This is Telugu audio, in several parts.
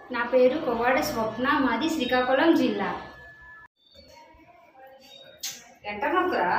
నా పేరు కొవ్వాడ స్వప్న మాది శ్రీకాకుళం జిల్లా ఎంత నొక్కరా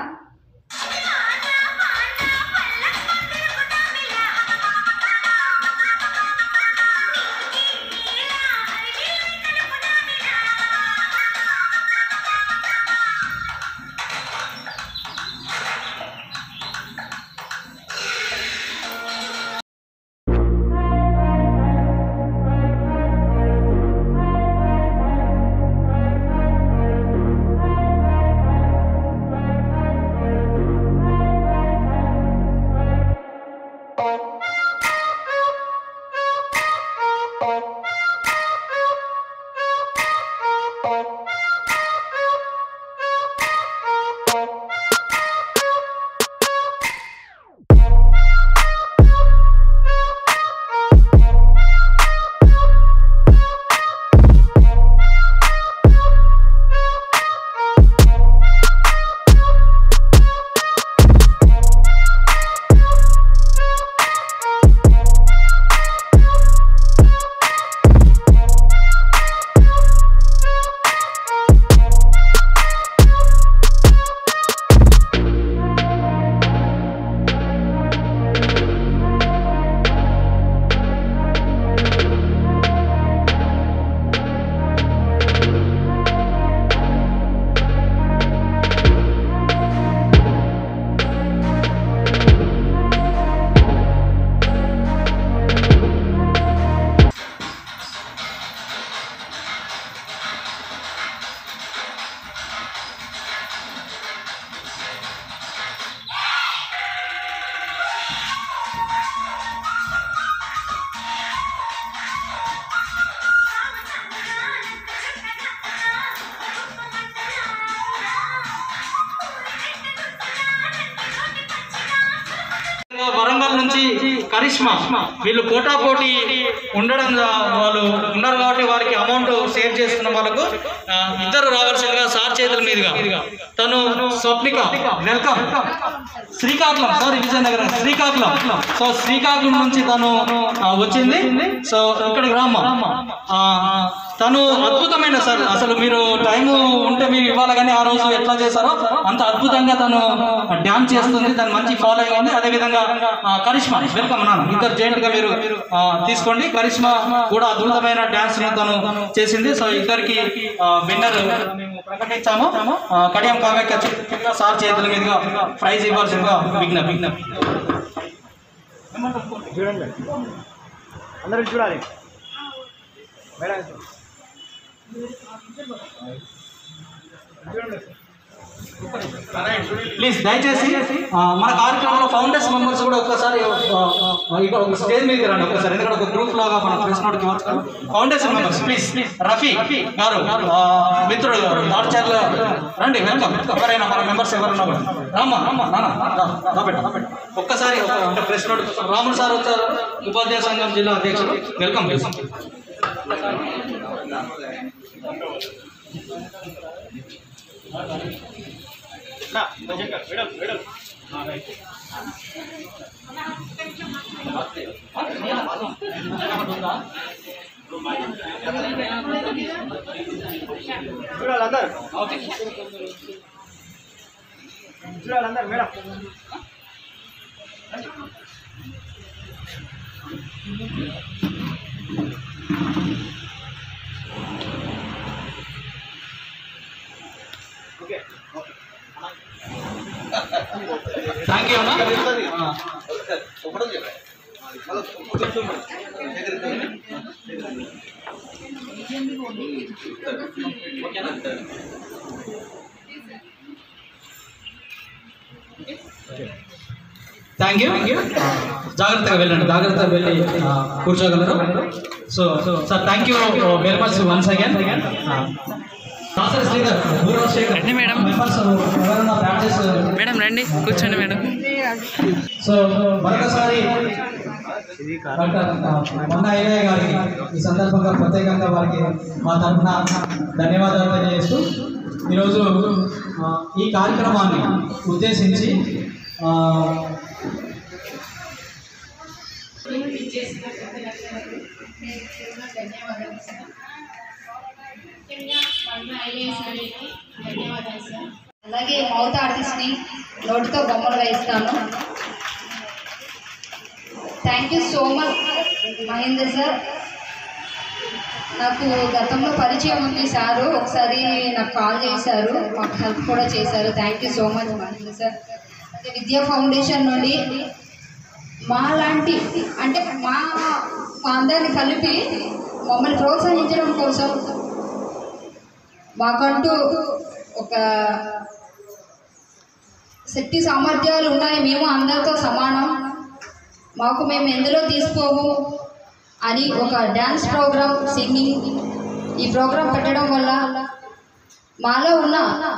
వరంగల్ నుంచి కరిష్మా వీళ్ళు పోటా పోటీ ఉండడం వాళ్ళు ఉన్నారు కాబట్టి వారికి అమౌంట్ సేవ్ చేస్తున్న వాళ్ళకు ఆ, ఇద్దరు రావాల్సిందిగా సార్ చేతుల మీదుగా తను Swapnika welcome Srikakulam sorry Vizianagaram Srikakulam so Srikakulam నుంచి తను ఆ, వచ్చింది సో ఇక్కడికి రామ్మా ఆ, తను అద్భుతమైన సార్ అసలు మీరు టైం ఉంటే మీరు ఇవ్వాలి కానీ ఆ రోజు ఎట్లా చేశారో అంత అద్భుతంగా తను డ్యాన్స్ చేస్తుంది తను మంచి ఫాలోయింగ్ ఉంది అదే విధంగా ఆ, కరిష్మా వెల్కమ్ నాన్న ఇద్దరు జెంట్ గా మీరు ఆ, తీసుకోండి కరిష్మా కూడా అద్భుతమైన డాన్స్ ను తను చేసింది సో ఇద్దరికి విన్నర్ మేము ప్రకటించాము ఆ, కడియం కావ్య ఖచ్చితంగా సార్ చేతుల మీదుగా ప్రైజ్ ఇవ్వాల్సిందిగా విజ్ఞ విజ్ఞ చూడండి అందరూ చూడాలి మేడం ప్లీజ్ దయచేసి ఆ, మన కార్యక్రమంలో ఫౌండర్స్ మెంబర్స్ కూడా ఒక్కసారి ఆ, ఆ, ఇక్కడ ఒక స్టేజ్ మీదకి రండి ఒకసారి ఎందుకంటే ఒక గ్రూప్ లాగా మన ప్రెస్ నోట్కి వచ్చారు ఫౌండర్స్ మెంబర్స్ ప్లీజ్ రఫీ గారు ఆ, మిత్రుడు గారు దాడిచర్ల రండి వెల్కమ్ ఎవరైనా మన మెంబర్స్ ఎవరైనా కూడా రామ్మా రామ్మా నాన్న రా, రా బిడ్డ, రా బిడ్డ. ఒక్కసారి ఒక అంటే ప్రెస్ నోట్ రాములు సార్ వచ్చారు ఉపాధ్యాయ సంఘం జిల్లా అధ్యక్షుడు వెల్కమ్ వెల్కమ్ చూడాలి అందరు చూడాలి అందరు మేడం ఓకే థ్యాంక్ యూ అన్న థ్యాంక్ యూ జాగ్రత్తగా వెళ్ళండి జాగ్రత్తగా వెళ్ళి ఆ, కూర్చోగలరు so sir thank you very much once again Sridhar రండి మేడం. ఎవరైనా ప్రాక్టీస్ మేడం రండి కూర్చోండి మేడం సో మరొకసారి డాక్టర్ మొన్న అయ్యయ్య గారికి ఈ సందర్భంగా ప్రత్యేకంగా వారికి మా తరఫున ధన్యవాదాలు తెలియజేస్తూ ఈరోజు ఆ, ఈ కార్యక్రమాన్ని ఉద్దేశించి ఆ, చేసిన పెద్దలందరికీ నేను ధన్యవాదాలు అలాగే మౌత్ ఆర్టిస్ట్ని నోటితో బొమ్మలు వేయిస్తాను thank you so much Mahender sir నాకు గతంలో పరిచయం ఉంది సారు ఒకసారి నాకు కాల్ చేశారు మాకు హెల్ప్ కూడా చేశారు thank you so much Mahender sir అదే విద్యా ఫౌండేషన్ నుండి మా లాంటి అంటే మా మా అందరిని కలిపి మమ్మల్ని ప్రోత్సహించడం కోసం మాకంటూ ఒక శక్తి సామర్థ్యాలు ఉన్నాయి మేము అందరితో సమానం మాకు మేము ఎందులో తీసుకోము అని ఒక డ్యాన్స్ ప్రోగ్రామ్ సింగింగ్ ఈ ప్రోగ్రాం పెట్టడం వల్ల మాలో ఉన్న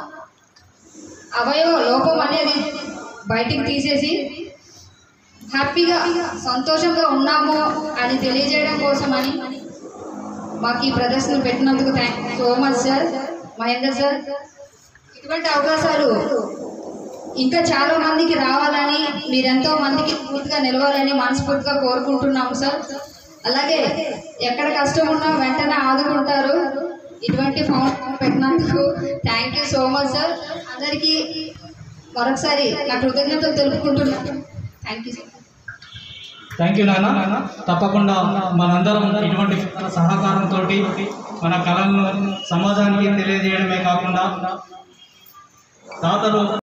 అవయవ లోపం అనేది బయటికి తీసేసి హ్యాపీగా సంతోషంగా ఉన్నాము అని తెలియజేయడం కోసమని మాకు ఈ ప్రదర్శన పెట్టినందుకు thank so much sir Mahender sir ఇటువంటి అవకాశాలు ఇంకా చాలా మందికి రావాలని మీరెంతో మందికి పూర్తిగా నిలవాలని మనస్ఫూర్తిగా కోరుకుంటున్నాము సార్ అలాగే ఎక్కడ కష్టం ఉన్నా వెంటనే ఆదుకుంటారు ఇటువంటి ఫౌండేషన్ పెట్టినందుకు thank you so much sir అందరికీ మరొకసారి నా కృతజ్ఞతలు తెలుపుకుంటున్నాను thank you sir thank you నాన్న తప్పకుండా మనందరం ఇటువంటి సహకారంతో మన కళలను సమాజానికి తెలియజేయడమే కాకుండా దాతలు